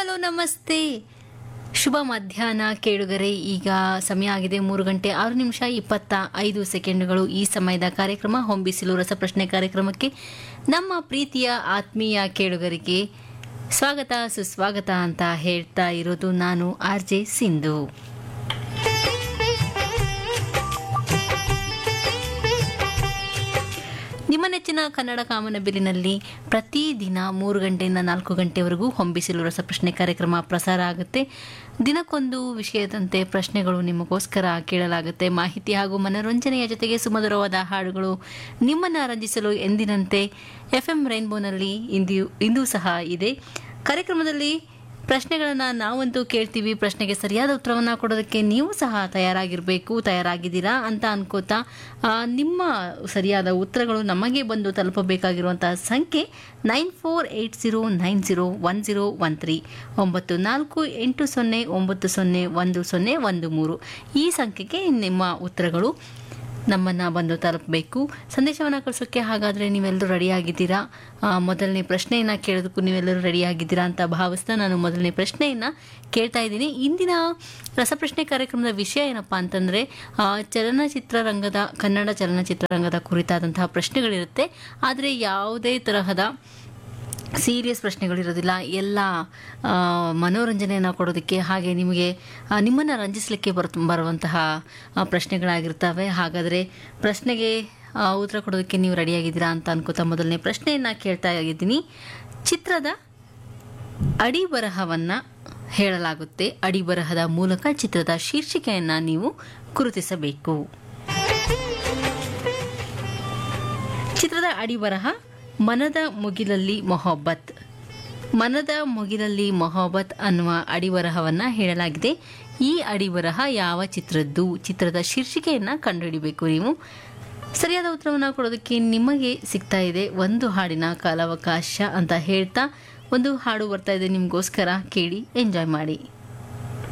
hello ನಮಸ್ತೆ ಶುಭ ಮಧ್ಯಾಹ್ನ ಕೇಳುಗರೆ ಈಗ ಸಮಯ ಆಗಿದೆ ಮೂರು ಗಂಟೆ ಆರು ನಿಮಿಷ ಇಪ್ಪತ್ತ ಐದು ಸೆಕೆಂಡ್ಗಳು ಈ ಸಮಯದ ಕಾರ್ಯಕ್ರಮ ಹೊಂಬಿಸಿಲು ರಸಪ್ರಶ್ನೆ ಕಾರ್ಯಕ್ರಮಕ್ಕೆ ನಮ್ಮ ಪ್ರೀತಿಯ ಆತ್ಮೀಯ ಕೇಳುಗರಿಗೆ ಸ್ವಾಗತ ಸುಸ್ವಾಗತ ಅಂತ ಹೇಳ್ತಾ ಇರೋದು ನಾನು ಆರ್ ಜೆ ಸಿಂಧು ನಿಮ್ಮ ನೆಚ್ಚಿನ ಕನ್ನಡ ಕಾಮನಬಿಲ್ಲಿನಲ್ಲಿ ಪ್ರತಿದಿನ ಮೂರು ಗಂಟೆಯಿಂದ ನಾಲ್ಕು ಗಂಟೆವರೆಗೂ ಹೊಂಬಿಸಿಲು ರಸಪ್ರಶ್ನೆ ಕಾರ್ಯಕ್ರಮ ಪ್ರಸಾರ ಆಗುತ್ತೆ ದಿನಕ್ಕೊಂದು ವಿಷಯದಂತೆ ಪ್ರಶ್ನೆಗಳು ನಿಮಗೋಸ್ಕರ ಕೇಳಲಾಗುತ್ತೆ ಮಾಹಿತಿ ಹಾಗೂ ಮನೋರಂಜನೆಯ ಜೊತೆಗೆ ಸುಮಧುರವಾದ ಹಾಡುಗಳು ನಿಮ್ಮನ್ನು ರಂಜಿಸಲು ಎಂದಿನಂತೆ ಎಫ್ ಎಂ ರೈನ್ಬೋನಲ್ಲಿ ಇಂದು ಇಂದೂ ಸಹ ಇದೆ ಕಾರ್ಯಕ್ರಮದಲ್ಲಿ ಪ್ರಶ್ನೆಗಳನ್ನು ನಾವಂತೂ ಕೇಳ್ತೀವಿ ಪ್ರಶ್ನೆಗೆ ಸರಿಯಾದ ಉತ್ತರವನ್ನು ಕೊಡೋದಕ್ಕೆ ನೀವು ಸಹ ತಯಾರಾಗಿರಬೇಕು ತಯಾರಾಗಿದ್ದೀರಾ ಅಂತ ಅನ್ಕೋತಾ ಆ, ನಿಮ್ಮ ಸರಿಯಾದ ಉತ್ತರಗಳು ನಮಗೆ ಬಂದು ತಲುಪಬೇಕಾಗಿರುವಂತಹ ಸಂಖ್ಯೆ nine four eight zero nine zero one zero one three ಒಂಬತ್ತು ನಾಲ್ಕು ಎಂಟು ಸೊನ್ನೆ ಒಂಬತ್ತು ಸೊನ್ನೆ ಒಂದು ಸೊನ್ನೆ ಒಂದು ಮೂರು ಈ ಸಂಖ್ಯೆಗೆ ನಿಮ್ಮ ಉತ್ತರಗಳು ನಮ್ಮನ್ನು ಬಂದು ತಲುಪಬೇಕು ಸಂದೇಶವನ್ನು ಕಳಿಸೋಕ್ಕೆ ಹಾಗಾದರೆ ನೀವೆಲ್ಲರೂ ರೆಡಿಯಾಗಿದ್ದೀರಾ ಆ, ಮೊದಲನೇ ಪ್ರಶ್ನೆಯನ್ನು ಕೇಳೋದಕ್ಕೂ ನೀವೆಲ್ಲರೂ ರೆಡಿಯಾಗಿದ್ದೀರಾ ಅಂತ ಭಾವಿಸ್ತಾ ನಾನು ಮೊದಲನೇ ಪ್ರಶ್ನೆಯನ್ನು ಕೇಳ್ತಾ ಇದ್ದೀನಿ ಇಂದಿನ ರಸಪ್ರಶ್ನೆ ಕಾರ್ಯಕ್ರಮದ ವಿಷಯ ಏನಪ್ಪ ಅಂತಂದರೆ ಚಲನಚಿತ್ರರಂಗದ ಕನ್ನಡ ಚಲನಚಿತ್ರರಂಗದ ಕುರಿತಾದಂತಹ ಪ್ರಶ್ನೆಗಳಿರುತ್ತೆ ಆದರೆ ಯಾವುದೇ ತರಹದ ಸೀರಿಯಸ್ ಪ್ರಶ್ನೆಗಳಿರೋದಿಲ್ಲ ಎಲ್ಲ ಆ, ಮನೋರಂಜನೆಯನ್ನು ಕೊಡೋದಕ್ಕೆ ಹಾಗೆ ನಿಮಗೆ ನಿಮ್ಮನ್ನು ರಂಜಿಸಲಿಕ್ಕೆ ಬರ್ ಬರುವಂತಹ ಆ, ಪ್ರಶ್ನೆಗಳಾಗಿರ್ತವೆ ಹಾಗಾದರೆ ಪ್ರಶ್ನೆಗೆ ಆ, ಉತ್ತರ ಕೊಡೋದಕ್ಕೆ ನೀವು ರೆಡಿಯಾಗಿದ್ದೀರಾ ಅಂತ ಅನ್ಕೋತಾ ಮೊದಲನೇ ಪ್ರಶ್ನೆಯನ್ನು ಕೇಳ್ತಾ ಇದ್ದೀನಿ ಚಿತ್ರದ ಅಡಿಬರಹವನ್ನು ಹೇಳಲಾಗುತ್ತೆ ಅಡಿಬರಹದ ಮೂಲಕ ಚಿತ್ರದ ಶೀರ್ಷಿಕೆಯನ್ನು ನೀವು ಗುರುತಿಸಬೇಕು ಚಿತ್ರದ ಅಡಿಬರಹ ಮನದ ಮುಗಿಲಲ್ಲಿ ಮೊಹಬ್ಬತ್ ಮನದ ಮುಗಿಲಲ್ಲಿ ಮೊಹಬ್ಬತ್ ಅನ್ನುವ ಅಡಿಬರಹವನ್ನು ಹೇಳಲಾಗಿದೆ ಈ ಅಡಿಬರಹ ಯಾವ ಚಿತ್ರದ್ದು ಚಿತ್ರದ ಶೀರ್ಷಿಕೆಯನ್ನು ಕಂಡುಹಿಡಿಬೇಕು ನೀವು ಸರಿಯಾದ ಉತ್ತರವನ್ನು ಕೊಡೋದಕ್ಕೆ ನಿಮಗೆ ಸಿಗ್ತಾ ಇದೆ ಒಂದು ಹಾಡಿನ ಕಾಲಾವಕಾಶ ಅಂತ ಹೇಳ್ತಾ ಒಂದು ಹಾಡು ಬರ್ತಾ ಇದೆ ನಿಮಗೋಸ್ಕರ ಕೇಳಿ ಎಂಜಾಯ್ ಮಾಡಿ